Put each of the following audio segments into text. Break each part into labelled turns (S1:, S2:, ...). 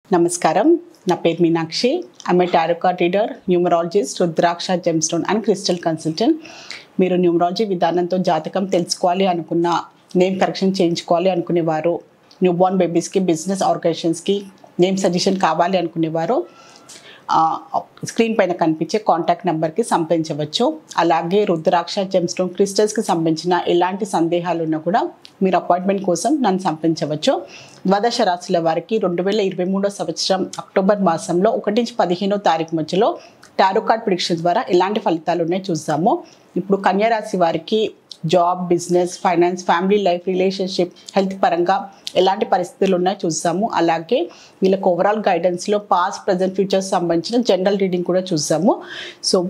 S1: నమస్కారం నా పేరు Meenakshi I'm tarot card reader numerologist rudraksha gemstone and crystal consultant మీరు న్యూమరాలజీ విధానంతో జాతకం తెలుసుకోవాలి అనుకున్న నేమ్ కరెక్షన్ చేయించుకోవాలి అనుకునేవారు న్యూ బోర్న్ బేబీస్కి బిజినెస్ ఆర్గనైజేషన్స్కి నేమ్ సజెషన్ కావాలి అనుకునేవారు ఆ, స్క్రీన్ పైన కనిపించే కాంటాక్ట్ నెంబర్కి సంప్రదించవచ్చు అలాగే రుద్రాక్ష జెమ్స్టోన్ క్రిస్టల్స్కి సంబంధించిన ఎలాంటి సందేహాలు ఉన్నా కూడా మీరు అపాయింట్మెంట్ కోసం నన్ను సంప్రదించవచ్చు ద్వాదశ రాశుల వారికి రెండు వేల ఇరవై మూడో సంవత్సరం అక్టోబర్ మాసంలో ఒకటి నుంచి పదిహేనో తారీఖు మధ్యలో టారో కార్డ్ ప్రిడిక్షన్ ద్వారా ఎలాంటి ఫలితాలు ఉన్నాయో చూద్దాము ఇప్పుడు కన్యా రాశి వారికి job business finance family life relationship health పరంగా ఎలాంటి పరిస్థితులు ఉన్నాయో చూస్తాము అలాగే వీళ్ళకి ఓవరాల్ గైడెన్స్లో పాస్ట్ ప్రజెంట్ ఫ్యూచర్స్ సంబంధించిన జనరల్ రీడింగ్ కూడా చూసాము సో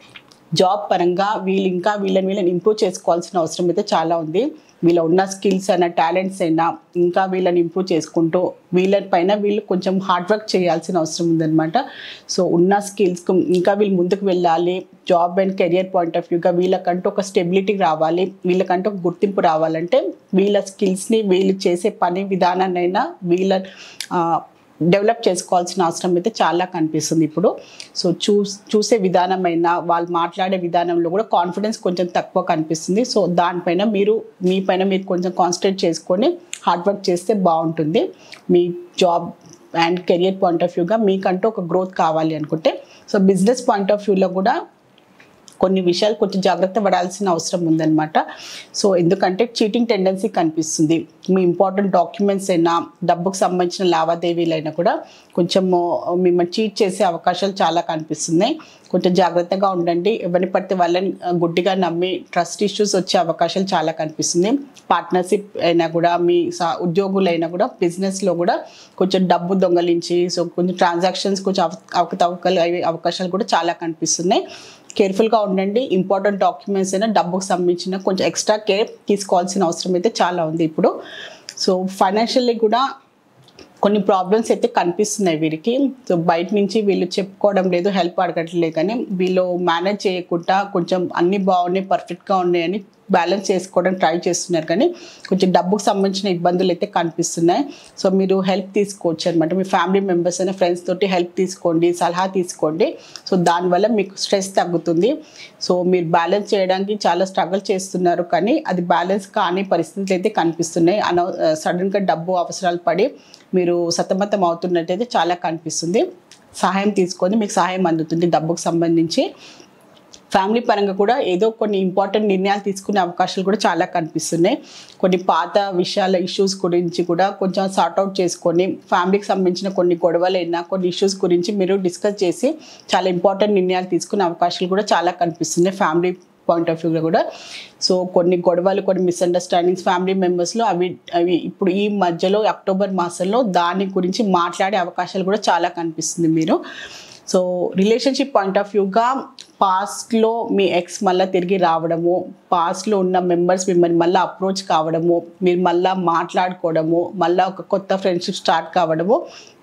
S1: జాబ్ పరంగా వీళ్ళు ఇంకా వీళ్ళని వీళ్ళని ఇంప్రూవ్ చేసుకోవాల్సిన అవసరం అయితే చాలా ఉంది వీళ్ళ ఉన్న స్కిల్స్ అయినా టాలెంట్స్ అయినా ఇంకా వీళ్ళని ఇంప్రూవ్ చేసుకుంటూ వీళ్ళ పైన వీళ్ళు కొంచెం హార్డ్ వర్క్ చేయాల్సిన అవసరం ఉందన్నమాట సో ఉన్న స్కిల్స్కి ఇంకా వీళ్ళు ముందుకు వెళ్ళాలి job and career point of వ్యూగా వీళ్ళకంటూ ఒక స్టెబిలిటీ రావాలి వీళ్ళకంటూ ఒక గుర్తింపు రావాలంటే వీళ్ళ స్కిల్స్ని వీళ్ళు చేసే పని విధానాన్నైనా వీళ్ళ ఆ, డెవలప్ చేసుకోవాల్సిన అవసరం అయితే చాలా కనిపిస్తుంది ఇప్పుడు సో చూ చూసే విధానమైనా వాళ్ళు మాట్లాడే విధానంలో కూడా కాన్ఫిడెన్స్ కొంచెం తక్కువ కనిపిస్తుంది సో దానిపైన మీరు మీ పైన మీరు కొంచెం కాన్సన్ట్రేట్ చేసుకొని హార్డ్ వర్క్ చేస్తే బాగుంటుంది మీ job and career point of వ్యూగా మీకంటూ ఒక గ్రోత్ కావాలి అనుకుంటే సో బిజినెస్ పాయింట్ ఆఫ్ వ్యూలో కూడా కొన్ని విషయాలు కొంచెం జాగ్రత్త పడాల్సిన అవసరం ఉందన్నమాట సో ఎందుకంటే చీటింగ్ టెండెన్సీ కనిపిస్తుంది మీ ఇంపార్టెంట్ డాక్యుమెంట్స్ అయినా డబ్బుకు సంబంధించిన లావాదేవీలు అయినా కూడా కొంచెం మిమ్మల్ని చీట్ చేసే అవకాశాలు చాలా కనిపిస్తున్నాయి కొంచెం జాగ్రత్తగా ఉండండి ఎవరిని పడితే వాళ్ళని ఆ, గుడ్డిగా నమ్మి ట్రస్ట్ ఇష్యూస్ వచ్చే అవకాశాలు చాలా కనిపిస్తుంది పార్ట్నర్షిప్ అయినా కూడా మీ సా- ఉద్యోగులైనా కూడా బిజినెస్లో కూడా కొంచెం డబ్బు దొంగలించి సో కొంచెం ట్రాన్సాక్షన్స్ కొంచెం అవ- అవకతవకలు అయ్యే అవకాశాలు కూడా చాలా కనిపిస్తున్నాయి కేర్ఫుల్గా ఉండండి ఇంపార్టెంట్ డాక్యుమెంట్స్ అయినా డబ్బుకు సంబంధించిన కొంచెం ఎక్స్ట్రా కేర్ తీసుకోవాల్సిన అవసరం అయితే చాలా ఉంది ఇప్పుడు సో ఫైనాన్షియల్లీ కూడా కొన్ని ప్రాబ్లమ్స్ అయితే కనిపిస్తున్నాయి వీరికి సో బయట నుంచి వీళ్ళు చెప్పుకోవడం లేదు హెల్ప్ అడగట్లేదు కానీ వీళ్ళు మేనేజ్ చేయకుండా కొంచెం అన్నీ బాగున్నాయి పర్ఫెక్ట్గా ఉన్నాయని బ్యాలెన్స్ చేసుకోవడం ట్రై చేస్తున్నారు కానీ కొంచెం డబ్బుకు సంబంధించిన ఇబ్బందులు అయితే కనిపిస్తున్నాయి సో మీరు హెల్ప్ తీసుకోవచ్చు అనమాట మీ ఫ్యామిలీ మెంబర్స్ అయినా ఫ్రెండ్స్ తోటి హెల్ప్ తీసుకోండి సలహా తీసుకోండి సో దానివల్ల మీకు స్ట్రెస్ తగ్గుతుంది సో మీరు బ్యాలెన్స్ చేయడానికి చాలా స్ట్రగుల్ చేస్తున్నారు కానీ అది బ్యాలెన్స్ కాని పరిస్థితులు అయితే కనిపిస్తున్నాయి అనవ సడన్గా డబ్బు అవసరాలు పడి మీరు సతమతం అవుతున్నట్టయితే చాలా కనిపిస్తుంది సహాయం తీసుకొని మీకు సహాయం అందుతుంది డబ్బుకు సంబంధించి ఫ్యామిలీ పరంగా కూడా ఏదో కొన్ని ఇంపార్టెంట్ నిర్ణయాలు తీసుకునే అవకాశాలు కూడా చాలా కనిపిస్తున్నాయి కొన్ని పాత విషయాల ఇష్యూస్ గురించి కూడా కొంచెం సార్ట్ అవుట్ చేసుకొని ఫ్యామిలీకి సంబంధించిన కొన్ని గొడవలైనా కొన్ని ఇష్యూస్ గురించి మీరు డిస్కస్ చేసి చాలా ఇంపార్టెంట్ నిర్ణయాలు తీసుకునే అవకాశాలు కూడా చాలా కనిపిస్తున్నాయి ఫ్యామిలీ పాయింట్ ఆఫ్ వ్యూలో కూడా సో కొన్ని గొడవలు కొన్ని మిస్అండర్స్టాండింగ్స్ ఫ్యామిలీ మెంబర్స్లో అవి అవి ఇప్పుడు ఈ మధ్యలో అక్టోబర్ మాసంలో దాని గురించి మాట్లాడే అవకాశాలు కూడా చాలా కనిపిస్తుంది మీరు సో రిలేషన్షిప్ పాయింట్ ఆఫ్ వ్యూగా పాస్ట్లో మీ ఎక్స్ మళ్ళీ తిరిగి రావడము పాస్ట్లో ఉన్న మెంబర్స్ మిమ్మల్ని మళ్ళీ అప్రోచ్ కావడము మీరు మళ్ళీ మాట్లాడుకోవడము మళ్ళీ ఒక కొత్త ఫ్రెండ్షిప్ స్టార్ట్ కావడము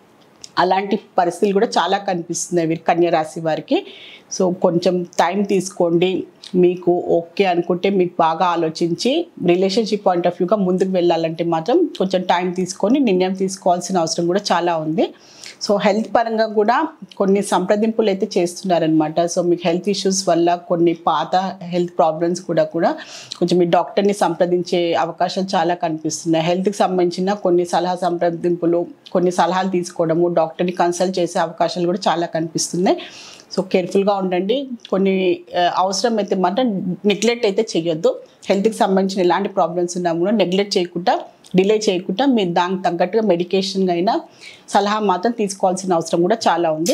S1: అలాంటి పరిస్థితులు కూడా చాలా కనిపిస్తున్నాయి వీరి కన్యా రాశి వారికి సో కొంచెం టైం తీసుకోండి మీకు ఓకే అనుకుంటే మీకు బాగా ఆలోచించి రిలేషన్షిప్ పాయింట్ ఆఫ్ వ్యూగా ముందుకు వెళ్ళాలంటే మాత్రం కొంచెం టైం తీసుకొని నిర్ణయం తీసుకోవాల్సిన అవసరం కూడా చాలా ఉంది సో హెల్త్ పరంగా కూడా కొన్ని సంప్రదింపులు అయితే చేస్తున్నారనమాట సో మీకు హెల్త్ ఇష్యూస్ వల్ల కొన్ని పాత హెల్త్ ప్రాబ్లమ్స్ కూడా కూడా కొంచెం మీ డాక్టర్ని సంప్రదించే అవకాశాలు చాలా కనిపిస్తున్నాయి హెల్త్కి సంబంధించిన కొన్ని సలహా సంప్రదింపులు కొన్ని సలహాలు తీసుకోవడము డాక్టర్ని కన్సల్ట్ చేసే అవకాశాలు కూడా చాలా కనిపిస్తున్నాయి సో కేర్ఫుల్గా ఉండండి కొన్ని ఆ, అవసరం అయితే మాత్రం నెగ్లెక్ట్ అయితే చేయొద్దు హెల్త్కి సంబంధించిన ఎలాంటి ప్రాబ్లమ్స్ ఉన్నా కూడా నెగ్లెక్ట్ చేయకుండా డిలే చేయకుండా మీరు దానికి తగ్గట్టుగా మెడికేషన్ అయినా సలహా మాత్రం తీసుకోవాల్సిన అవసరం కూడా చాలా ఉంది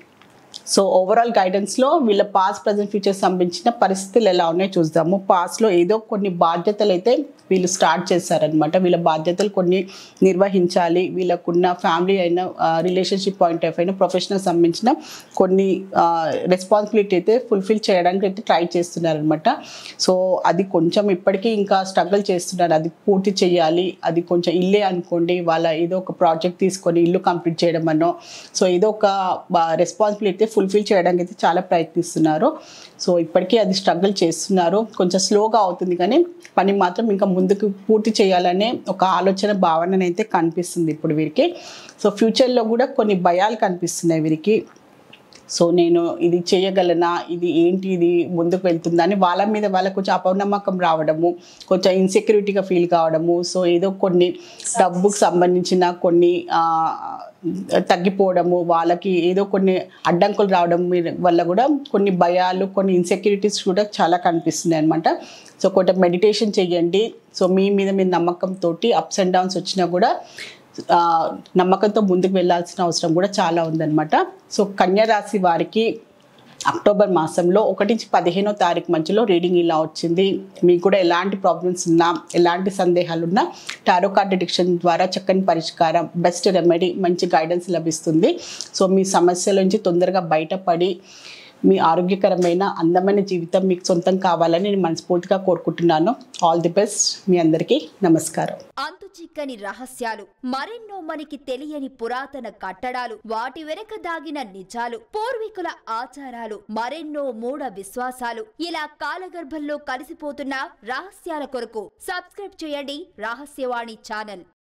S1: సో ఓవరాల్ గైడెన్స్లో వీళ్ళ పాస్ట్ ప్రజెంట్ ఫ్యూచర్ సంబంధించిన పరిస్థితులు ఎలా ఉన్నాయో చూద్దాము పాస్ట్లో ఏదో కొన్ని బాధ్యతలు అయితే వీళ్ళు స్టార్ట్ చేశారనమాట వీళ్ళ బాధ్యతలు కొన్ని నిర్వహించాలి వీళ్ళకున్న ఫ్యామిలీ అయినా రిలేషన్షిప్ పాయింట్ ఆఫ్ అయినా ప్రొఫెషనల్ సంబంధించిన కొన్ని రెస్పాన్సిబిలిటీ అయితే ఫుల్ఫిల్ చేయడానికి అయితే ట్రై చేస్తున్నారనమాట సో అది కొంచెం ఇప్పటికీ ఇంకా స్ట్రగుల్ చేస్తున్నారు అది పూర్తి చేయాలి అది కొంచెం ఇల్లే అనుకోండి వాళ్ళ ఏదో ఒక ప్రాజెక్ట్ తీసుకొని ఇల్లు కంప్లీట్ చేయడం అనో సో ఏదో ఒక రెస్పాన్సిబిలిటీ ఫుల్ఫిల్ చేయడానికి అయితే చాలా ప్రయత్నిస్తున్నారు సో ఇప్పటికీ అది స్ట్రగుల్ చేస్తున్నారు కొంచెం స్లోగా అవుతుంది కానీ పని మాత్రం ఇంకా ముందుకు పూర్తి చేయాలనే ఒక ఆలోచన భావన అయితే కనిపిస్తుంది ఇప్పుడు వీరికి సో ఫ్యూచర్లో కూడా కొన్ని భయాలు కనిపిస్తున్నాయి వీరికి సో నేను ఇది చేయగలనా ఇది ఏంటి ఇది ముందుకు వెళ్తుందా అని వాళ్ళ మీద వాళ్ళకు కొంచెం అపనమ్మకం రావడము కొంచెం ఇన్సెక్యూరిటీగా ఫీల్ కావడము సో ఏదో కొన్ని డబ్బుకు సంబంధించిన కొన్ని ఆ, తగ్గిపోవడము వాళ్ళకి ఏదో కొన్ని అడ్డంకులు రావడం మీద- వల్ల కూడా కొన్ని భయాలు కొన్ని ఇన్సెక్యూరిటీస్ కూడా చాలా కనిపిస్తున్నాయి అనమాట సో కొంచెం మెడిటేషన్ చేయండి సో మీ మీద మీ నమ్మకంతో అప్స్ అండ్ డౌన్స్ వచ్చినా కూడా ఆ, నమ్మకంతో ముందుకు వెళ్ళాల్సిన అవసరం కూడా చాలా ఉందన్నమాట సో కన్యా రాశి వారికి అక్టోబర్ మాసంలో ఒకటి నుంచి పదిహేనో తారీఖు మధ్యలో రీడింగ్ ఇలా వచ్చింది మీకు కూడా ఎలాంటి ప్రాబ్లమ్స్ ఉన్నా ఎలాంటి సందేహాలు ఉన్నా టారో కార్డ్ డిడిక్షన్ ద్వారా చక్కని పరిష్కారం బెస్ట్ రెమెడీ మంచి గైడెన్స్ లభిస్తుంది సో మీ సమస్యల నుంచి తొందరగా బయటపడి మీ ఆరోగ్యకరమైన అందమైన జీవితం మీకు సొంతం కావాలని నేను మనస్ఫూర్తిగా కోరుకుంటున్నాను ఆల్ ది బెస్ట్ మీ అందరికీ నమస్కారం
S2: అంతు చిక్కని రహస్యాలు మరెన్నో మనకి తెలియని పురాతన కట్టడాలు వాటి వెనక దాగిన నిజాలు పూర్వీకుల ఆచారాలు మరెన్నో మూఢ విశ్వాసాలు ఇలా కాలగర్భంలో కలిసిపోతున్న రహస్యాల కొరకు సబ్స్క్రైబ్ చేయండి రహస్యవాణి ఛానల్